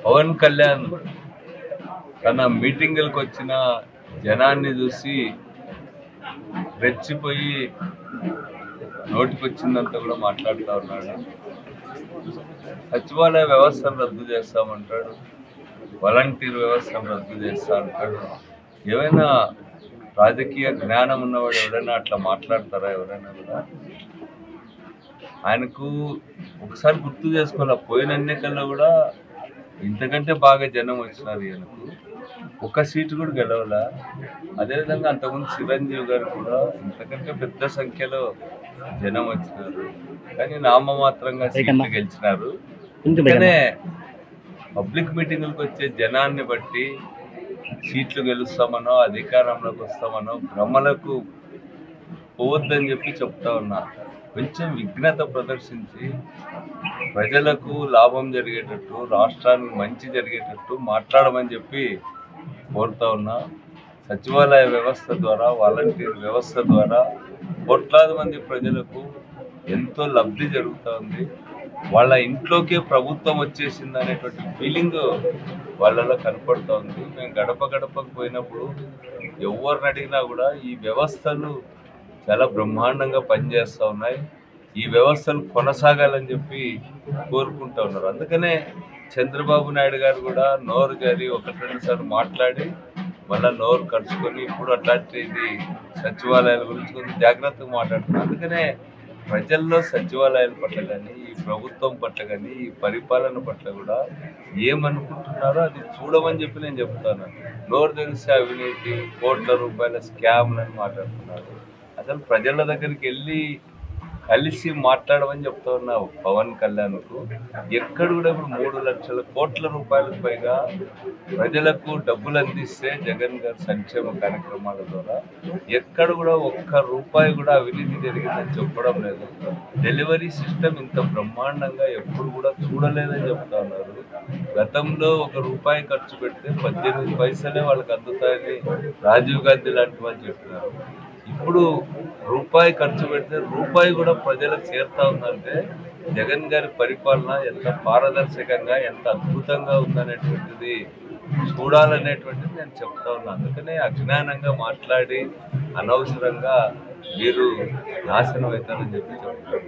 పవన్ కళ్యాణ్ తన మీటింగులకు వచ్చిన జనాన్ని చూసి రెచ్చిపోయి నోటికొచ్చిందంతా కూడా మాట్లాడుతూ ఉన్నాడు సచివాలయ వ్యవస్థను రద్దు చేస్తామంటాడు వాలంటీర్ వ్యవస్థను రద్దు చేస్తా అంటాడు ఏమైనా రాజకీయ జ్ఞానం ఉన్నవాడు ఎవరైనా అట్లా మాట్లాడతారా ఎవరైనా కూడా ఆయనకు ఒకసారి గుర్తు చేసుకోవాలి పోయిన ఎన్నికల్లో కూడా ఇంతకంటే బాగా జనం వచ్చినారు ఈయనకు ఒక్క సీటు కూడా గెలవలా అదేవిధంగా అంతకుముందు చిరంజీవి గారు కూడా ఇంతకంటే పెద్ద సంఖ్యలో జనం వచ్చినారు కానీ నామమాత్రంగా సీట్లు గెలిచినారు అందుకనే పబ్లిక్ మీటింగులకు వచ్చే జనాన్ని బట్టి సీట్లు గెలుస్తామనో అధికారంలోకి వస్తామనో భ్రమలకు పోవద్దని చెప్పి చెప్తా ఉన్నా కొంచెం విఘ్నత ప్రదర్శించి ప్రజలకు లాభం జరిగేటట్టు రాష్ట్రానికి మంచి జరిగేటట్టు మాట్లాడమని చెప్పి కోరుతా ఉన్నా సచివాలయ వ్యవస్థ ద్వారా వాలంటీర్ వ్యవస్థ ద్వారా కోట్లాది మంది ప్రజలకు ఎంతో లబ్ధి జరుగుతూ ఉంది వాళ్ళ ఇంట్లోకే ప్రభుత్వం వచ్చేసింది అనేటువంటి ఫీలింగ్ వాళ్ళలో కనపడుతూ ఉంది మేము గడప గడపకు పోయినప్పుడు ఎవరిని అడిగినా కూడా ఈ వ్యవస్థలు చాలా బ్రహ్మాండంగా పనిచేస్తూ ఉన్నాయి ఈ వ్యవస్థలు కొనసాగాలని చెప్పి కోరుకుంటా ఉన్నారు అందుకనే చంద్రబాబు నాయుడు గారు కూడా నోరు జారి ఒకటి రెండు సార్లు మాట్లాడి మళ్ళీ నోరు కరుచుకొని ఇప్పుడు అట్లాంటిది సచివాలయాల గురించి కొంచెం జాగ్రత్తగా మాట్లాడుతున్నారు అందుకనే ప్రజల్లో సచివాలయాల పట్ల కానీ ఈ ప్రభుత్వం పట్ల కానీ ఈ పరిపాలన పట్ల కూడా ఏమనుకుంటున్నారో అది చూడమని చెప్పి నేను చెప్తాను నోరు తెలిసి అవినీతి కోట్ల రూపాయల స్కామ్లని మాట్లాడుతున్నారు అసలు ప్రజల దగ్గరికి వెళ్ళి కలిసి మాట్లాడమని చెప్తా ఉన్నావు పవన్ కళ్యాణ్కు ఎక్కడ కూడా ఇప్పుడు మూడు లక్షల కోట్ల రూపాయలకు పైగా ప్రజలకు డబ్బులు అందిస్తే జగన్ గారి సంక్షేమ కార్యక్రమాల ద్వారా ఎక్కడ కూడా ఒక్క రూపాయి కూడా అవినీతి జరిగిందని చెప్పడం లేదు డెలివరీ సిస్టమ్ ఇంత బ్రహ్మాండంగా ఎప్పుడు కూడా చూడలేదని చెప్తా ఉన్నారు గతంలో ఒక రూపాయి ఖర్చు పెడితే పద్దెనిమిది పైసలే వాళ్ళకి అందుతాయని రాజీవ్ గాంధీ లాంటి వాళ్ళు చెప్పినారు ఇప్పుడు రూపాయి ఖర్చు పెడితే రూపాయి కూడా ప్రజలకు చేరుతా ఉందంటే జగన్ గారి పరిపాలన ఎంత పారదర్శకంగా ఎంత అద్భుతంగా ఉందనేటువంటిది చూడాలనేటువంటిది నేను చెప్తా ఉన్నాను అందుకనే అజ్ఞానంగా మాట్లాడి అనవసరంగా మీరు నాశనం అవుతారని చెప్పి చెప్తాను